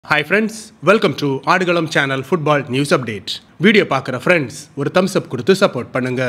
hi friends welcome to Aadukalam channel football news update video பார்க்குற friends ஒரு thumbs up கொடுத்து support பண்ணுங்க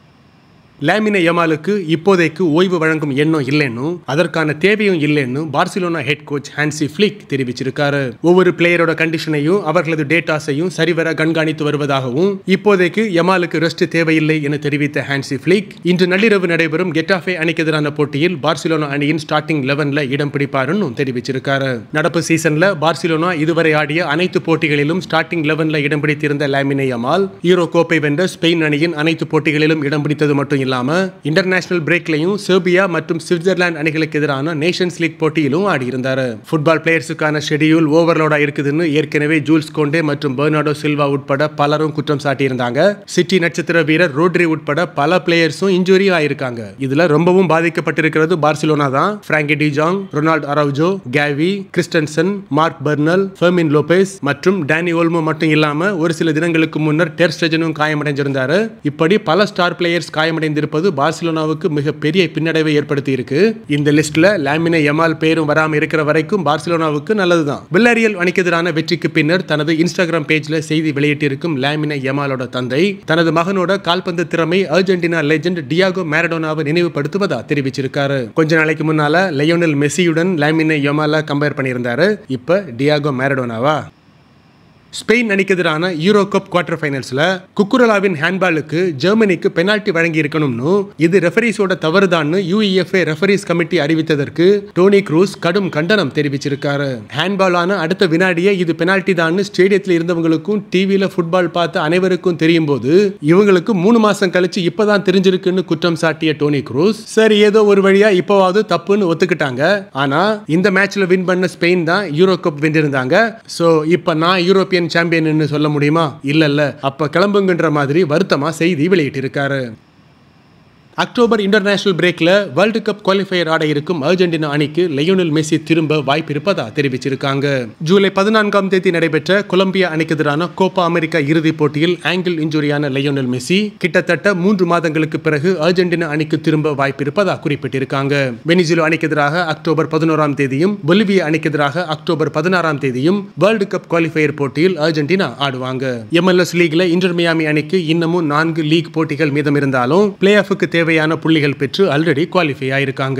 லேமினே யமாலுக்கு இப்போதைக்கு ஓய்வு வழங்கும் எண்ணம் இல்லைன்னு அதற்கான தேவையும் இல்லைன்னு Barcelona head coach Hansi Flick தெரிவிச்சிருக்காரு ஒவ்வொரு பிளேயரோட கண்டிஷனையும் அவர்களது டேட்டாஸையும் சரிவர கண்காணித்து வருவதாகவும் இப்போதைக்கு யமாலுக்கு ரெஸ்ட் தேவையில்லை என தெரிவித்த ஹான்சி ஃபிளிக் இன்று நள்ளிரவு நடைபெறும் கெட்டாஃபே அணிக்கு எதிரான போட்டியில் பார்சிலோனா அணியின் ஸ்டார்டிங் லெவன்ல இடம் பிடிப்பாருன்னு தெரிவிச்சிருக்காரு நடப்பு சீசன்ல பார்சிலோனா இதுவரை ஆடிய அனைத்து போட்டிகளிலும் ஸ்டார்டிங் லெவன்ல இடம் பிடித்திருந்த லாமினே யமால் ஈரோ கோப்பை வென்ற ஸ்பெயின் அணியின் அனைத்து போட்டிகளிலும் இடம் பிடித்தது மட்டும் இல்லாம இன்டர்நேஷனல் பிரேக்லையும் செர்பியா மற்றும் சுவிட்சர்லாந்து அணிகளுக்கு எதிரான நேஷன்ஸ் லீக் போட்டியிலும் ஆடியிருந்தாரு ஃபுட்பால் பிளேயர்ஸுக்கான ஷெடியூல் ஓவர்லோடா இருக்குதுன்னு ஏற்கனவே ஜூல்ஸ் கோண்டே மற்றும் பெர்னாடோ சில்வா உட்பட பலரும் குற்றம் சாட்டியிருந்தாங்க சிட்டி நட்சத்திர வீரர் ரோட்ரி உட்பட பல பிளேயர்ஸும் இன்ஜுரி ஆயிருக்காங்க இதுல ரொம்பவும் பாதிக்கப்பட்டிருக்கிறது பார்சிலோனா தான் பிராங்கி டிஜாங் ரொனால்ட் அரவுஜோ கேவி Christensen Marc Bernal Fermin Lopez மற்றும் டேனி ஓல்மோ மட்டும் இல்லாம ஒரு சில தினங்களுக்கு முன்னர் டெர்ஸ்டஜனும் காயமடைஞ்சிருந்தாரு இப்படி பல ஸ்டார் பிளேயர்ஸ் காயமடைந்திருப்பது பார்சிலோனாவுக்கு மிகப்பெரிய பின்னடைவை ஏற்படுத்தி இருக்கு இந்த லிஸ்ட்ல லாமினே யமால் பேரும் வராம இருக்கிற வரைக்கும் பார்சிலோனாவுக்கு நல்லதுதான் வில்லாரியல் அணிக்கு எதிரான வெற்றிக்கு பின்னர் தனது இன்ஸ்டாகிராம் பேஜ்ல செய்தி வெளியிட்டிருக்கும் லாமினே யமாலோட தந்தை தனது மகனோட கால்பந்து திறமை அர்ஜென்டினா லெஜெண்ட் டியாகோ மேரடோனாவை நினைவுபடுத்துவதா தெரிவிச்சிருக்காரு கொஞ்ச நாளைக்கு முன்னால லயோனல் மெஸ்ஸியுடன் லாமினே யமால கம்பேர் பண்ணியிருந்தாரு இப்ப டியாகோ மேரடோனாவா ஸ்பெயின் அணிக்கு எதிரான யூரோ கப் குவார்டர் ஃபைனல்ஸ்ல குக்குரலாவின் ஹேண்ட்பாலுக்கு ஜெர்மனிக்கு பெனால்டி வழங்கி இருக்கணும்னு இது ரெஃபரிஸோட தவறுதான்னு யூஇஎஃப்ஏ ரெஃபரிஸ் கமிட்டி அறிவித்ததற்கு டோனி க்ரூஸ் கடும் கண்டனம் தெரிவிச்சிருக்காரு ஹேண்ட்பாலான அடுத்த வினாடியே இது பெனால்டி தான் ஸ்டேடியத்தில் இருந்தவங்களுக்கும் டிவியில ஃபுட்பால் பார்த்த அனைவருக்கும் தெரியும் போது இவங்களுக்கு மூணு மாசம் கழிச்சு இப்பதான் தெரிஞ்சிருக்குன்னு குற்றம் சாட்டிய டோனி க்ரூஸ் சரி ஏதோ ஒரு வழியா இப்போவாவது தப்புன்னு ஒத்துக்கிட்டாங்க ஆனா இந்த மேட்ச்ல வின் பண்ண ஸ்பெயின் தான் யூரோ கப் வென்றிருந்தாங்க சோ இப்ப நான் யூரோப்பியன் சாம்பியன் சொல்ல முடியுமா இல்ல இல்ல அப்ப கிளம்புங்கன்ற மாதிரி வருத்தமா செய்தி வெளியிட்டிருக்காரு அக்டோபர் இன்டர்நேஷனல் பிரேக்ல வேர்ல்டு கப் குவாலிஃபயர் ஆட இருக்கும் அர்ஜென்டினா அணிக்கு லயோனல் மெஸ்ஸி திரும்ப வாய்ப்பு இருப்பதா தெரிவிச்சிருக்காங்க ஜூலை பதினான்காம் தேதி நடைபெற்ற கொலம்பியா அணிக்கு எதிரான கோப்பா அமெரிக்கா இறுதிப் போட்டியில் ஆங்கிள் இன்ஜுரியான லயோனல் மெஸ்ஸி கிட்டத்தட்ட மூன்று மாதங்களுக்கு பிறகு அர்ஜென்டினா அணிக்கு திரும்ப வாய்ப்பு இருப்பதா குறிப்பிட்டிருக்காங்க வெனிசுலோ அணிக்கு எதிராக அக்டோபர் பதினோராம் தேதியும் பொலிவியா அணிக்கு எதிராக அக்டோபர் பதினாறாம் தேதியும் வேர்ல்டு கப் குவாலிஃபயர் போட்டியில் அர்ஜென்டினா ஆடுவாங்க எம்எல்எஸ் லீக்ல இன்டர் மியாமி அணிக்கு இன்னமும் நான்கு லீக் போட்டிகள் மீதம் இருந்தாலும் பிளே ஆஃபுக்கு தேவையான புள்ளிகள் பெற்று ஆல்ரெடி குவாலிஃபை ஆயிருக்காங்க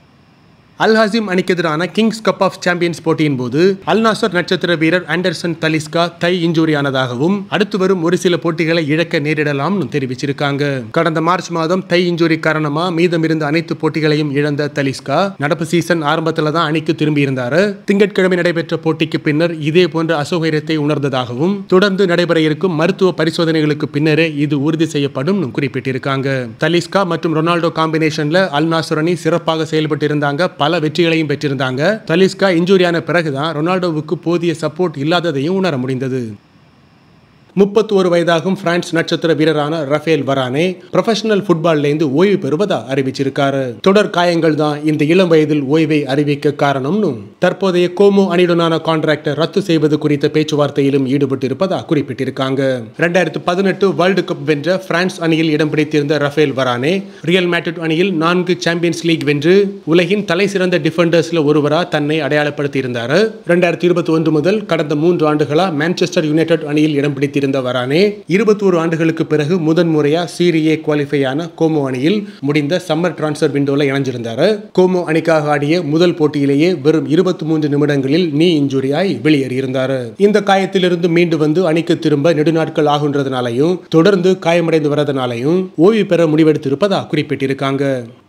அல் ஹாசிம் அணிக்கு எதிரான கிங்ஸ் கப் ஆஃப் சாம்பியன்ஸ் போட்டியின் போது அல் நாசர் நட்சத்திர வீரர் ஆண்டர்சன் தலிஸ்கா தை இன்ஜூரி ஆனதாகவும் அடுத்து வரும் ஒரு சில போட்டிகளை இழக்க நேரிடலாம்னு தெரிவிச்சிருக்காங்க கடந்த மார்ச் மாதம் தை இன்ஜூரி காரணமா மீதம் இருந்த அனைத்து போட்டிகளையும் இழந்த தலிஸ்கா நடப்பு சீசன் ஆரம்பத்தில் தான் அணிக்கு திரும்பி இருந்தாரு திங்கட்கிழமை நடைபெற்ற போட்டிக்கு பின்னர் இதே போன்ற அசௌகரியத்தை உணர்ந்ததாகவும் தொடர்ந்து நடைபெற இருக்கும் மருத்துவ பரிசோதனைகளுக்கு பின்னரே இது உறுதி செய்யப்படும் குறிப்பிட்டிருக்காங்க தலிஸ்கா மற்றும் ரொனால்டோ காம்பினேஷன்ல அல் நாசர் அணி சிறப்பாக செயல்பட்டு இருந்தாங்க பல வெற்றிகளையும் பெற்றிருந்தாங்க தலிஸ்கா இன்ஜூரியான பிறகுதான் ரொனால்டோவுக்கு போதிய சப்போர்ட் இல்லாததையும் உணர முடிந்தது முப்பத்தி ஒரு வயதாகும் பிரான்ஸ் நட்சத்திர வீரரான ரஃபேல் வரானே ப்ரொஃபஷனல் ஃபுட்பால்லேருந்து ஓய்வு பெறுவதா அறிவிச்சிருக்காரு தொடர் காயங்கள் தான் இந்த இளம் வயதில் ஓய்வை அறிவிக்க காரணம்னு தற்போதைய கோமோ அணியுடனான கான்ட்ராக்டை ரத்து செய்வது குறித்த பேச்சுவார்த்தையிலும் ஈடுபட்டு இருப்பதா குறிப்பிட்டிருக்காங்க ரெண்டாயிரத்து பதினெட்டு வேர்ல்டு கப் வென்ற பிரான்ஸ் அணியில் இடம் பிடித்திருந்த ரஃபேல் வரானே ரியல் மேட்ரிட் அணியில் நான்கு சாம்பியன்ஸ் லீக் வென்று உலகின் தலை சிறந்த டிஃபெண்டர்ஸ்ல ஒருவரா தன்னை அடையாளப்படுத்தி இருந்தாரு ரெண்டாயிரத்தி இருபத்தி ஒன்று முதல் கடந்த மூன்று ஆண்டுகளா மான்செஸ்டர் யுனைடெட் அணியில் இடம் பிடித்திருந்த இருந்த வரானே இருபத்தோரு ஆண்டுகளுக்கு பிறகு முதன் முறையா சீரியே குவாலிஃபையான கோமோ அணியில் முடிந்த சம்மர் டிரான்ஸ்பர் விண்டோல இணைஞ்சிருந்தாரு கோமோ அணிக்காக ஆடிய முதல் போட்டியிலேயே வெறும் இருபத்தி மூன்று நிமிடங்களில் நீ இன்ஜுரியாய் வெளியேறியிருந்தாரு இந்த காயத்திலிருந்து மீண்டு வந்து அணிக்கு திரும்ப நெடுநாட்கள் ஆகுன்றதுனாலையும் தொடர்ந்து காயமடைந்து வரதுனாலையும் ஓய்வு பெற முடிவெடுத்திருப்பதா குறிப்பிட்டிருக்காங்க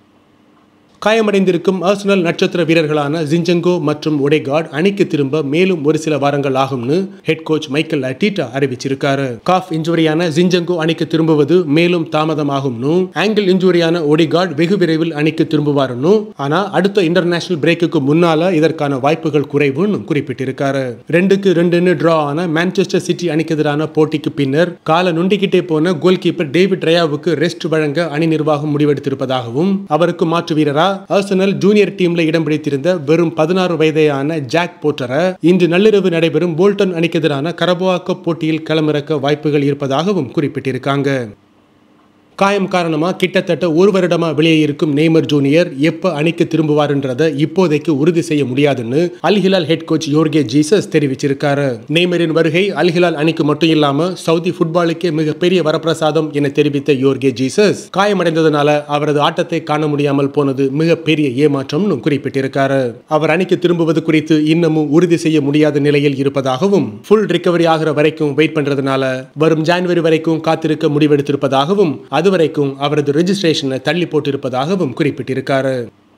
காயமடைந்திருக்கும் ஆர்சனல் நட்சத்திர வீரர்களான ஜிஞ்சங்கோ மற்றும் ஒடேகார்ட் அணிக்கு திரும்ப மேலும் ஒரு சில வாரங்கள் ஆகும்னு ஹெட் கோச் மைக்கேல் அட்டீட்டா அறிவிச்சிருக்காரு காஃப் இன்ஜுரியான ஜிஞ்சங்கோ அணிக்கு திரும்புவது மேலும் தாமதமாகும்னு ஆங்கிள் இன்ஜுரியான ஒடிகார்ட் வெகு விரைவில் அணிக்கு திரும்புவாருன்னு ஆனா அடுத்த இன்டர்நேஷனல் பிரேக்குக்கு முன்னால இதற்கான வாய்ப்புகள் குறைவுன்னு குறிப்பிட்டிருக்காரு ரெண்டுக்கு ரெண்டுன்னு டிரா ஆன மான்செஸ்டர் சிட்டி அணிக்கு எதிரான போட்டிக்கு பின்னர் கால நொண்டிக்கிட்டே போன கோல் கீப்பர் டேவிட் ரயாவுக்கு ரெஸ்ட் வழங்க அணி நிர்வாகம் முடிவெடுத்திருப்பதாகவும் அவருக்கு மாற்று வீரரா ஆர்சனல் ஜூனியர் டீம்ல இடம் பிடித்திருந்த வெறும் பதினாறு வயதையான ஜாக் போட்டரை இன்று நள்ளிரவு நடைபெறும் போல்டன் அணிக்கு எதிரான கரபோவா கப் போட்டியில் களமிறக்க வாய்ப்புகள் இருப்பதாகவும் குறிப்பிட்டிருக்காங்க காயம் காரணமா கிட்டத்தட்ட ஒரு வருடமா வெளியே இருக்கும் நெய்மர் ஜூனியர் எப்ப அணிக்கு திரும்புவார்ன்றத இப்போதைக்கு உறுதி செய்ய முடியாதுன்னு அல் ஹிலால் ஹெட் கோச் யோர்கே ஜீசஸ் தெரிவிச்சிருக்காரு நெய்மரின் வருகை அல் ஹிலால் அணிக்கு மட்டும் இல்லாம சவுதி ஃபுட்பாலுக்கே மிகப்பெரிய வரப்பிரசாதம் என தெரிவித்த யோர்கே ஜீசஸ் காயமடைந்ததுனால அவரது ஆட்டத்தை காண முடியாமல் போனது மிகப்பெரிய ஏமாற்றம்னு குறிப்பிட்டிருக்காரு அவர் அணிக்கு திரும்புவது குறித்து இன்னமும் உறுதி செய்ய முடியாத நிலையில் இருப்பதாகவும் ஃபுல் ரிகவரி ஆகிற வரைக்கும் வெயிட் பண்றதுனால வரும் ஜான்வரி வரைக்கும் காத்திருக்க முடிவெடுத்திருப்பதாகவும் அதுவரைக்கும் அவரது ரெஜிஸ்ட்ரேஷனை தள்ளி போட்டிருப்பதாகவும் குறிப்பிட்டிருக்காரு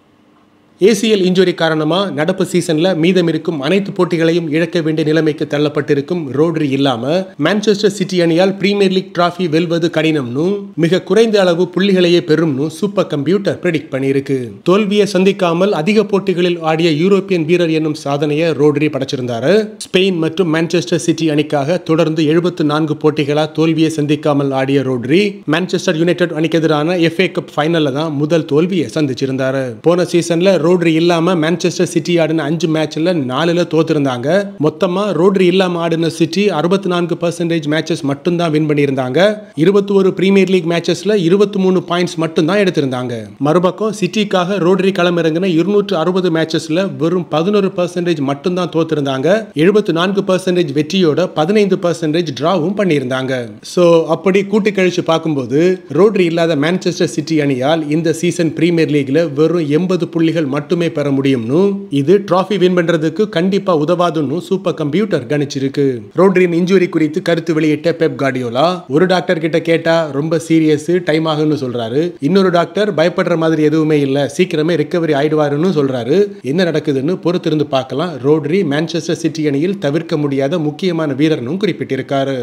ஏசிஎல் இன்ஜுரி காரணமா நடப்பு சீசன்ல மீதம் இருக்கும் அனைத்து போட்டிகளையும் இழக்க வேண்டிய நிலைமைக்கு தள்ளப்பட்டிருக்கும் ரோட்ரி இல்லாம மான்செஸ்டர் சிட்டி அணியால் பிரீமியர் லீக் டிராஃபி வெல்வது கடினம்னு மிக குறைந்த அளவு புள்ளிகளையே பெறும்னு சூப்பர் கம்ப்யூட்டர் ப்ரெடிக்ட் பண்ணியிருக்கு தோல்வியை சந்திக்காமல் அதிக போட்டிகளில் ஆடிய யூரோப்பியன் வீரர் என்னும் சாதனையை ரோட்ரி படைச்சிருந்தாரு ஸ்பெயின் மற்றும் மான்செஸ்டர் சிட்டி அணிக்காக தொடர்ந்து எழுபத்து நான்கு போட்டிகளா தோல்வியை சந்திக்காமல் ஆடிய ரோட்ரி மான்செஸ்டர் யுனைடெட் அணிக்கு எதிரான எஃப்ஏ கப் ஃபைனல்ல தான் முதல் தோல்வியை சந்திச்சிருந்தாரு போன சீசன்ல ரோட்ரி இல்லாம மான்செஸ்டர் சிட்டி ஆடின அஞ்சு மேட்ச்ல நாலுல தோத்திருந்தாங்க மொத்தமா ரோட்ரி இல்லாம ஆடின சிட்டி அறுபத்தி நான்கு பர்சன்டேஜ் மேட்சஸ் மட்டும்தான் வின் பண்ணியிருந்தாங்க இருபத்தி ஒரு பிரீமியர் லீக் மேட்சஸ்ல இருபத்தி மூணு பாயிண்ட்ஸ் மட்டும்தான் எடுத்திருந்தாங்க மறுபக்கம் சிட்டிக்காக ரோட்ரி களமிறங்கின இருநூற்று அறுபது மேட்சஸ்ல வெறும் பதினோரு பர்சன்டேஜ் மட்டும்தான் தோத்திருந்தாங்க எழுபத்தி நான்கு பர்சன்டேஜ் வெற்றியோட பதினைந்து பர்சன்டேஜ் டிராவும் பண்ணியிருந்தாங்க ஸோ அப்படி கூட்டு கழிச்சு பார்க்கும்போது ரோட்ரி இல்லாத மான்செஸ்டர் சிட்டி அணியால் இந்த சீசன் பிரீமியர் லீக்ல வெறும் எண்பது புள்ளிகள் மட்டுமே பெற முடியும்னு இது டிராஃபி வின் பண்றதுக்கு கண்டிப்பா உதவாதுன்னு சூப்பர் கம்ப்யூட்டர் கணிச்சிருக்கு ரோட்ரியின் இன்ஜுரி குறித்து கருத்து வெளியிட்ட பெப் கார்டியோலா ஒரு டாக்டர் கிட்ட கேட்டா ரொம்ப சீரியஸ் டைம் ஆகும்னு சொல்றாரு இன்னொரு டாக்டர் பயப்படுற மாதிரி எதுவுமே இல்ல சீக்கிரமே ரிகவரி ஆயிடுவாருன்னு சொல்றாரு என்ன நடக்குதுன்னு பொறுத்திருந்து பார்க்கலாம் ரோட்ரி மான்செஸ்டர் சிட்டி அணியில் தவிர்க்க முடியாத முக்கியமான வீரர்னும் குறிப்பிட்டிருக்காரு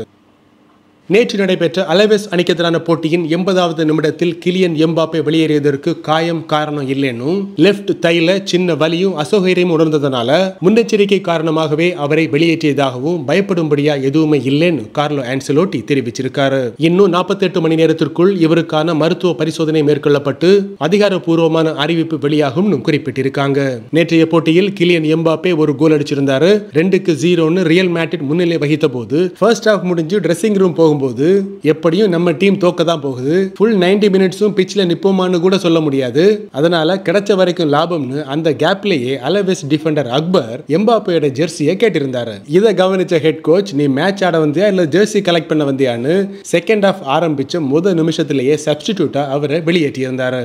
நேற்று நடைபெற்ற அலவேஸ் அணிக்கு எதிரான போட்டியின் எண்பதாவது நிமிடத்தில் கிலியன் எம்பாப்பே வெளியேறியதற்கு காயம் காரணம் இல்லைன்னும் லெஃப்ட் தைல சின்ன வலியும் அசௌகரியம் உணர்ந்ததனால முன்னெச்சரிக்கை காரணமாகவே அவரை வெளியேற்றியதாகவும் பயப்படும்படியா எதுவுமே இல்லைன்னு கார்லோ ஆன்சலோட்டி தெரிவிச்சிருக்காரு இன்னும் நாற்பத்தெட்டு மணி நேரத்திற்குள் இவருக்கான மருத்துவ பரிசோதனை மேற்கொள்ளப்பட்டு அதிகாரப்பூர்வமான அறிவிப்பு வெளியாகும்னு குறிப்பிட்டிருக்காங்க நேற்றைய போட்டியில் கிலியன் எம்பாப்பே ஒரு கோல் அடிச்சிருந்தாரு ரெண்டுக்கு ஜீரோன்னு ரியல் மேட்ரிட் முன்னிலை வகித்த போது ஃபர்ஸ்ட் ஹாஃப் முடிஞ்சு ட்ரெஸ்ஸிங் ரூம் போகும் போகும்போது எப்படியும் நம்ம டீம் தோக்க தான் போகுது ஃபுல் நைன்டி மினிட்ஸும் பிச்சில் நிப்போமான்னு கூட சொல்ல முடியாது அதனால கிடைச்ச வரைக்கும் லாபம்னு அந்த கேப்லேயே அலவேஸ் டிஃபெண்டர் அக்பர் எம்பாப்பையோட ஜெர்சியை கேட்டிருந்தாரு இதை கவனிச்ச ஹெட் கோச் நீ மேட்ச் ஆட வந்தியா இல்ல ஜெர்சி கலெக்ட் பண்ண வந்தியான்னு செகண்ட் ஹாஃப் ஆரம்பிச்ச முதல் நிமிஷத்திலேயே சப்ஸ்டிடியூட்டா அவரை வெளியேற்றியிருந்தாரு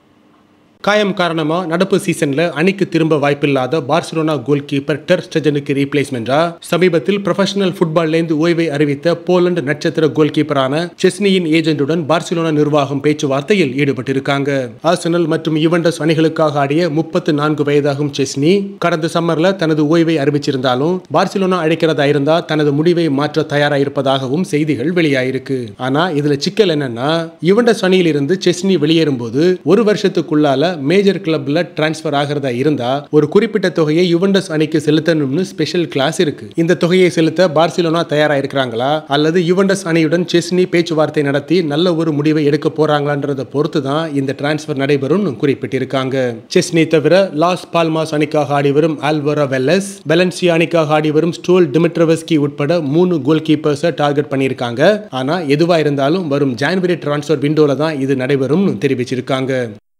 காயம் காரணமா நடப்பு சீசன்ல அணிக்கு திரும்ப வாய்ப்பில்லாத பார்சிலோனா கோல் கீப்பர் டெர் ஸ்டெஜனுக்கு ரீப்ளேஸ்மெண்டா சமீபத்தில் ப்ரொஃபஷனல் ஃபுட்பால்லேருந்து ஓய்வை அறிவித்த போலந்து நட்சத்திர கோல் கீப்பரான செஸ்னியின் ஏஜென்ட்டுடன் பார்சிலோனா நிர்வாகம் பேச்சுவார்த்தையில் ஈடுபட்டிருக்காங்க ஆர்சனல் மற்றும் யுவெண்டஸ் அணிகளுக்காக ஆடிய முப்பத்து நான்கு வயதாகும் செஸ்னி கடந்த சம்மர்ல தனது ஓய்வை அறிவிச்சிருந்தாலும் பார்சிலோனா அழைக்கிறதா இருந்தா தனது முடிவை மாற்ற தயாரா இருப்பதாகவும் செய்திகள் வெளியாயிருக்கு ஆனா இதுல சிக்கல் என்னன்னா யுவெண்டஸ் அணியில் இருந்து செஸ்னி வெளியேறும் போது ஒரு வருஷத்துக்குள்ளால மேஜர் கிளப்ல டிரான்ஸ்ஃபர் ஆகிறதா இருந்தா ஒரு குறிப்பிட்ட தொகையை யுவெண்டஸ் அணிக்கு செலுத்தணும்னு ஸ்பெஷல் கிளாஸ் இருக்கு இந்த தொகையை செலுத்த பார்சிலோனா தயாரா இருக்கிறாங்களா அல்லது யுவெண்டஸ் அணியுடன் செஸ்னி பேச்சுவார்த்தை நடத்தி நல்ல ஒரு முடிவை எடுக்க போறாங்களான்றத பொறுத்து தான் இந்த டிரான்ஸ்ஃபர் நடைபெறும் குறிப்பிட்டிருக்காங்க செஸ்னி தவிர லாஸ் பால்மாஸ் அணிக்காக ஆடி வரும் ஆல்வரா வெல்லஸ் பெலன்சியா அணிக்காக ஆடி வரும் ஸ்டோல் டிமிட்ரவஸ்கி உட்பட மூணு கோல் கீப்பர்ஸை டார்கெட் பண்ணியிருக்காங்க ஆனா எதுவா இருந்தாலும் வரும் ஜான்வரி டிரான்ஸ்ஃபர் விண்டோல தான் இது நடைபெறும் தெரிவிச்சிருக்காங்க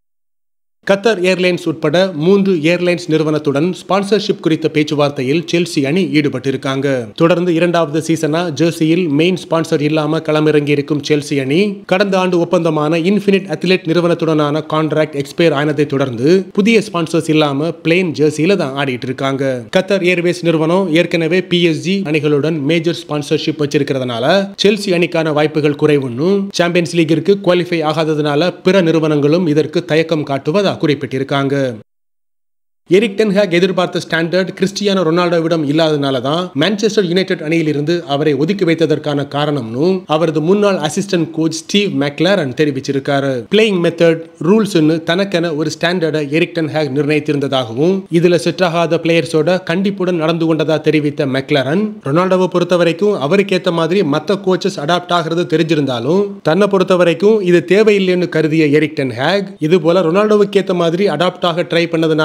கத்தர் ஏர்லைன்ஸ் உட்பட மூன்று ஏர்லைன்ஸ் நிறுவனத்துடன் ஸ்பான்சர்ஷிப் குறித்த பேச்சுவார்த்தையில் செல்சி அணி ஈடுபட்டிருக்காங்க தொடர்ந்து இரண்டாவது சீசனா ஜெர்சியில் மெயின் ஸ்பான்சர் இல்லாம களமிறங்கி இருக்கும் செல்சி அணி கடந்த ஆண்டு ஒப்பந்தமான இன்ஃபினிட் அத்லெட் நிறுவனத்துடனான கான்ட்ராக்ட் எக்ஸ்பயர் ஆனதை தொடர்ந்து புதிய ஸ்பான்சர்ஸ் இல்லாம பிளேன் ஜெர்சியில தான் ஆடிட்டு இருக்காங்க கத்தர் ஏர்வேஸ் நிறுவனம் ஏற்கனவே பிஎஸ்ஜி அணிகளுடன் மேஜர் ஸ்பான்சர்ஷிப் வச்சிருக்கிறதுனால செல்சி அணிக்கான வாய்ப்புகள் குறைவுன்னும் சாம்பியன்ஸ் லீக்கிற்கு குவாலிஃபை ஆகாததுனால பிற நிறுவனங்களும் இதற்கு தயக்கம் காட்டுவதா குறிப்பிட்டிருக்காங்க எரிக் டென்ஹாக் எதிர்பார்த்த ஸ்டாண்டர்ட் கிறிஸ்டியானோ ரொனால்டோவிடம் இல்லாதனால தான் மான்செஸ்டர் யுனைடெட் அணியிலிருந்து அவரை ஒதுக்கி வைத்ததற்கான காரணம்னு அவரது முன்னாள் அசிஸ்டன்ட் கோச் ஸ்டீவ் மெக்லாரன் தெரிவிச்சிருக்காரு பிளேயிங் மெத்தட் ரூல்ஸ்னு தனக்கென ஒரு ஸ்டாண்டர்டை எரிக் டென்ஹாக் நிர்ணயித்திருந்ததாகவும் இதுல செட் ஆகாத பிளேயர்ஸோட கண்டிப்புடன் நடந்து கொண்டதா தெரிவித்த மெக்லாரன் ரொனால்டோவை பொறுத்த வரைக்கும் அவருக்கேத்த மாதிரி மற்ற கோச்சஸ் அடாப்ட் ஆகிறது தெரிஞ்சிருந்தாலும் தன்னை பொறுத்த வரைக்கும் இது தேவையில்லைன்னு கருதிய எரிக் டென்ஹாக் இது போல ரொனால்டோவுக்கு ஏத்த மாதிரி அடாப்ட் ஆக ட்ரை பண்ணதுனால தான்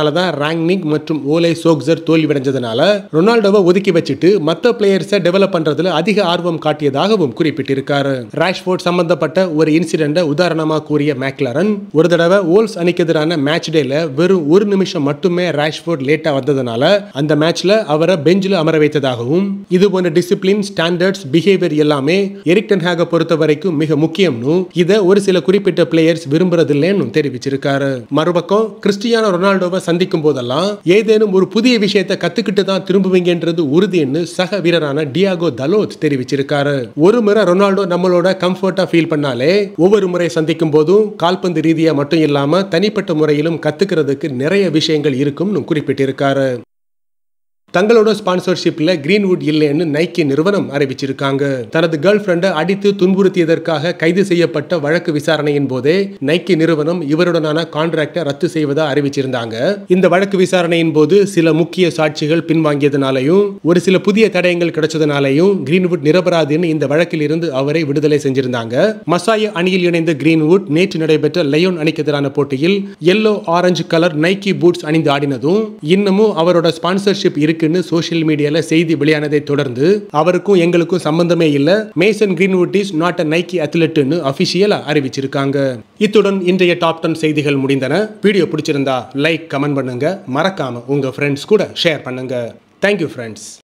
ராங்னிக் மற்றும் ஓலே சோக்சர் தோல்வியடைஞ்சதுனால ரொனால்டோவை ஒதுக்கி வச்சுட்டு மற்ற பிளேயர்ஸை டெவலப் பண்றதுல அதிக ஆர்வம் காட்டியதாகவும் குறிப்பிட்டிருக்காரு ராஷ்போர்ட் சம்பந்தப்பட்ட ஒரு இன்சிடென்ட உதாரணமா கூறிய மேக்லரன் ஒரு தடவை ஓல்ஸ் அணிக்கு எதிரான மேட்ச் டேல வெறும் ஒரு நிமிஷம் மட்டுமே ராஷ்போர்ட் லேட்டா வந்ததுனால அந்த மேட்ச்ல அவரை பெஞ்சில் அமர வைத்ததாகவும் இது போன்ற டிசிப்ளின் ஸ்டாண்டர்ட்ஸ் பிஹேவியர் எல்லாமே எரிக் டென்ஹாக பொறுத்த வரைக்கும் மிக முக்கியம்னு இதை ஒரு சில குறிப்பிட்ட பிளேயர்ஸ் விரும்புறதில்லைன்னு தெரிவிச்சிருக்காரு மறுபக்கம் கிறிஸ்டியானோ ரொனால்டோவை சந்திக்கும் போதெல்லாம் ஏதேனும் ஒரு புதிய விஷயத்தை கத்துக்கிட்டு தான் திரும்புவீங்கன்றது உறுதின்னு சக வீரரான டியாகோ தலோத் தெரிவிச்சிருக்காரு ஒரு முறை ரொனால்டோ நம்மளோட கம்ஃபர்ட்டா ஃபீல் பண்ணாலே ஒவ்வொரு முறை சந்திக்கும் போதும் கால்பந்து ரீதியா மட்டும் இல்லாம தனிப்பட்ட முறையிலும் கத்துக்கிறதுக்கு நிறைய விஷயங்கள் இருக்கும்னு குறிப்பிட்டிருக்காரு தங்களோட ஸ்பான்சர்ஷிப்ல கிரீன்வுட் இல்லைன்னு நைக்கி நிறுவனம் அறிவிச்சிருக்காங்க தனது கேர்ள் ஃப்ரெண்டை அடித்து துன்புறுத்தியதற்காக கைது செய்யப்பட்ட வழக்கு விசாரணையின் போதே நைக்கி நிறுவனம் இவருடனான கான்ட்ராக்டை ரத்து செய்வதா அறிவிச்சிருந்தாங்க இந்த வழக்கு விசாரணையின் போது சில முக்கிய சாட்சிகள் பின்வாங்கியதுனாலையும் ஒரு சில புதிய தடயங்கள் கிடைச்சதுனாலையும் கிரீன்வுட் நிரபராதின்னு இந்த வழக்கில் இருந்து அவரை விடுதலை செஞ்சிருந்தாங்க மசாய அணியில் இணைந்த கிரீன்வுட் நேற்று நடைபெற்ற லயோன் அணிக்கு எதிரான போட்டியில் yellow orange colour Nike boots அணிந்து ஆடினதும் இன்னமும் அவரோட ஸ்பான்சர்ஷிப் இருக்குன்னு சோஷியல் மீடியால செய்தி வெளியானதை தொடர்ந்து அவருக்கும் எங்களுக்கும் சம்பந்தமே இல்ல Mason Greenwood is not a Nike அத்லெட்னு அபிஷியலா அறிவிச்சிருக்காங்க இத்துடன் இன்றைய டாப் டென் செய்திகள் முடிந்தன வீடியோ பிடிச்சிருந்தா லைக் கமெண்ட் பண்ணுங்க மறக்காம உங்க ஃப்ரெண்ட்ஸ் கூட ஷேர் பண்ணுங்க தேங்க்யூ ஃப்ரெண்ட்ஸ்